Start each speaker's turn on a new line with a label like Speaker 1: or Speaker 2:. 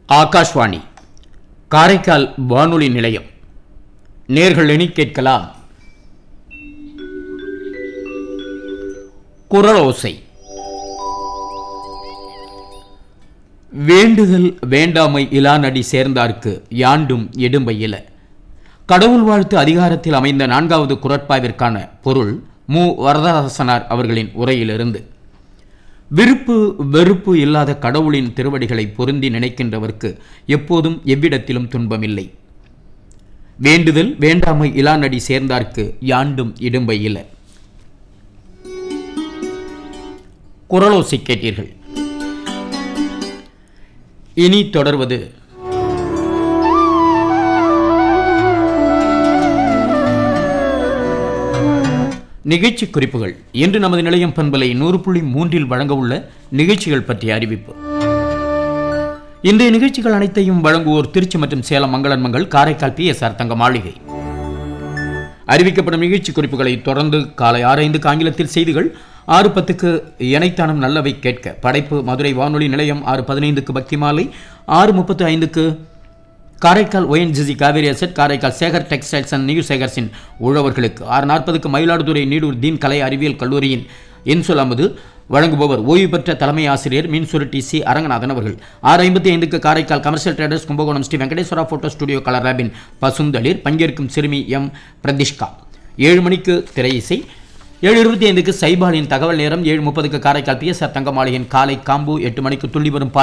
Speaker 1: ஆகாஷ்வாணி காரைக்கால் வானொலி நிலையம் நேர்கள் எண்ணி கேட்கலாம் குரலோசை வேண்டுதல் வேண்டாமை இலானடி சேர்ந்தார்க்கு யாண்டும் எடும்பை இல கடவுள் வாழ்த்து அதிகாரத்தில் அமைந்த நான்காவது குரட்பாவிற்கான பொருள் மு வரதராசனார் அவர்களின் உரையிலிருந்து விருப்பு வெறுப்பு இல்லாத கடவுளின் திருவடிகளை பொருந்தி நினைக்கின்றவர்க்கு எப்போதும் எவ்விடத்திலும் துன்பமில்லை வேண்டுதல் வேண்டாமை இலானடி சேர்ந்தார்க்கு யாண்டும் இடும்பை இல குரலோசை கேட்டீர்கள் இனி தொடர்வது நிகழ்ச்சி குறிப்புகள் இன்று நமது நிலையம் பண்பலை நூறு புள்ளி மூன்றில் வழங்க உள்ள நிகழ்ச்சிகள் பற்றிய அறிவிப்பு இன்றைய நிகழ்ச்சிகள் அனைத்தையும் வழங்குவோர் திருச்சி மற்றும் சேலம் மங்களன் மங்கள் Karaikal P S R Thanga Maligai அறிவிக்கப்படும் நிகழ்ச்சி குறிப்புகளை தொடர்ந்து காலை ஆறு ஐந்துக்கு ஆங்கிலத்தில் செய்திகள் ஆறு பத்துக்கு இணைத்தானம் நல்லவை கேட்க படைப்பு மதுரை வானொலி நிலையம் ஆறு பதினைந்துக்கு பக்தி மாலை ஆறு முப்பத்து ஐந்துக்கு Karaikal ONGC Kaveri asset Karaikal Sekar textiles and new சேகர்ஸின் உழவர்களுக்கு ஆறு நாற்பதுக்கு மயிலாடுதுறை நீடூர் தீன் கலை அறிவியல் கல்லூரியின் இன்சொல் அமுது வழங்குபவர் ஓய்வு பெற்ற தலைமை ஆசிரியர் மீன்சுருட்டி சி அரங்கநாதன் அவர்கள் ஆறு ஐம்பத்தி ஐந்துக்கு Karaikal commercial traders Kumbakonam Sri Venkateswara photo studio colour லேபின் பசுந்தளிர் பங்கேற்கும் சிறுமி எம் பிரதிஷ்கா ஏழு மணிக்கு திரை இசை ஏழு இருபத்தி ஐந்துக்கு சைபாலின் தகவல் நேரம் ஏழு முப்பதுக்கு காரைக்கால் பிஎஸ்ஆர் தங்கமாளியின் காலை காம்பு எட்டு மணிக்கு துள்ளி வரும்